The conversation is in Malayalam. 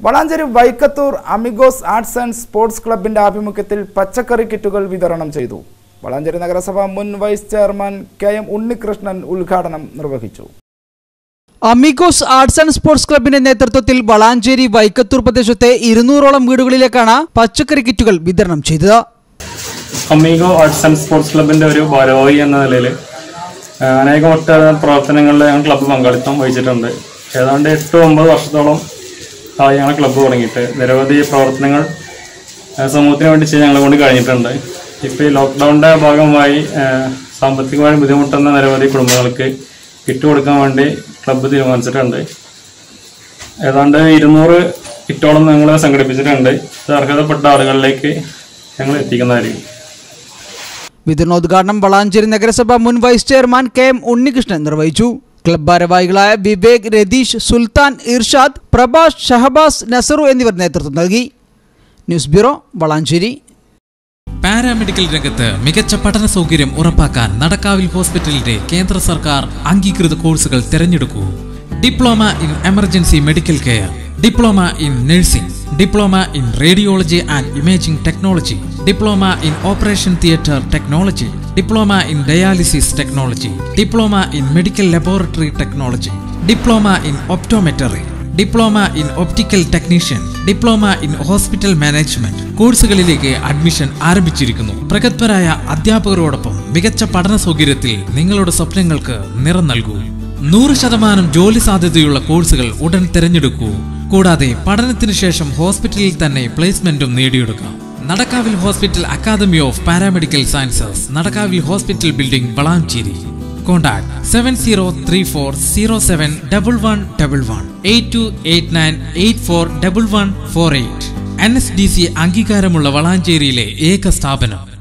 Valanchery Vaikkathur Amigos arts and sports ക്ലബിന്റെ ആഭിമുഖ്യത്തിൽ പച്ചക്കറി കിറ്റുകൾ വിതരണം ചെയ്തു വളാഞ്ചേരി നഗരസഭ മുൻ vice chairman K M Unnikrishnan ഉദ്ഘാടനം നിർവഹിച്ചു അമിഗോസ് ആർട്സ് ആൻഡ് സ്പോർട്സ് ക്ലബിന്റെ നേതൃത്വത്തിൽ വളാഞ്ചേരി വൈക്കത്തൂർ പ്രദേശത്തെ ഇരുന്നൂറോളം വീടുകളിലേക്കാണ് പച്ചക്കറി കിറ്റുകൾ വിതരണം ചെയ്തത് അമീഗോ ആർട്സ് ആൻഡ് സ്പോർട്സ് ക്ലബിന്റെ ഒരു ഭാരവാഹി എന്ന നിലയിൽ അനേകം ഒട്ടേറെ പ്രവർത്തനങ്ങളിൽ ഞങ്ങൾ ക്ലബ്ബ് പങ്കാളിത്തം വഹിച്ചിട്ടുണ്ട് ഏതാണ്ട് എട്ട് ഒമ്പത് വർഷത്തോളം ആയി ഞങ്ങൾ ക്ലബ്ബ് തുടങ്ങിയിട്ട് നിരവധി പ്രവർത്തനങ്ങൾ ആ, സമൂഹത്തിന് വേണ്ടി ചെയ്യാൻ ഞങ്ങളെ കൊണ്ട് കഴിഞ്ഞിട്ടുണ്ട് ഇപ്പോൾ ഈ ലോക്ക്ഡൗണിൻ്റെ ഭാഗമായി ആ, സാമ്പത്തികമായി ബുദ്ധിമുട്ടുന്ന നിരവധി കുടുംബങ്ങൾക്ക് കിറ്റ് കൊടുക്കാൻ വേണ്ടി ക്ലബ്ബ് തീരുമാനിച്ചിട്ടുണ്ട് ഏതാണ്ട് ഇരുന്നൂറ് കിറ്റോളം ഞങ്ങൾ സംഘടിപ്പിച്ചിട്ടുണ്ട് ഇത് അർഹതപ്പെട്ട ആളുകളിലേക്ക് ഞങ്ങൾ എത്തിക്കുന്നതായിരിക്കും വിതരണോദ്ഘാടനം വളാഞ്ചേരി നഗരസഭ മുൻ vice chairman K M Unnikrishnan നിർവഹിച്ചു ക്ലബ് ഭാരവാഹികളായ വിവേക് രതീഷ് സുൽത്താൻ ഇർഷാദ് പ്രഭാഷ് ഷഹബാസ് നസറു എന്നിവർ നേതൃത്വം നൽകി ന്യൂസ് ബ്യൂറോ വളാഞ്ചേരി പാരാമെഡിക്കൽ രംഗത്ത് മികച്ച പഠന സൗകര്യം ഉറപ്പാക്കാൻ നടക്കാവിൽ ഹോസ്പിറ്റലിന്റെ കേന്ദ്ര സർക്കാർ അംഗീകൃത കോഴ്സുകൾ തിരഞ്ഞെടുക്കൂ diploma in emergency medical care diploma in nursing diploma in radiology and imaging technology diploma in operation theatre technology diploma in dialysis technology diploma in medical laboratory technology diploma in optometry diploma in optical technician diploma in hospital management കോഴ്സുകളിലേക്ക് അഡ്മിഷൻ ആരംഭിച്ചിരിക്കുന്നു പ്രഗത്ഭരായ അധ്യാപകരോടൊപ്പം മികച്ച പഠന സൗകര്യത്തിൽ നിങ്ങളുടെ സ്വപ്നങ്ങൾക്ക് നിറം നൽകൂ നൂറ് ശതമാനം ജോലി സാധ്യതയുള്ള കോഴ്സുകൾ ഉടൻ തിരഞ്ഞെടുക്കൂ കൂടാതെ പഠനത്തിന് ശേഷം ഹോസ്പിറ്റലിൽ തന്നെ പ്ലേസ്മെന്റും നേടിയെടുക്കാം നടക്കാവിൽ hospital academy of paramedical sciences നടക്കാവിൽ hospital building Valanchery contact seven zero three four zero seven double one double one eight two eight nine eight four double one four eight N S D C അംഗീകാരമുള്ള വളാഞ്ചേരിയിലെ ഏക സ്ഥാപനം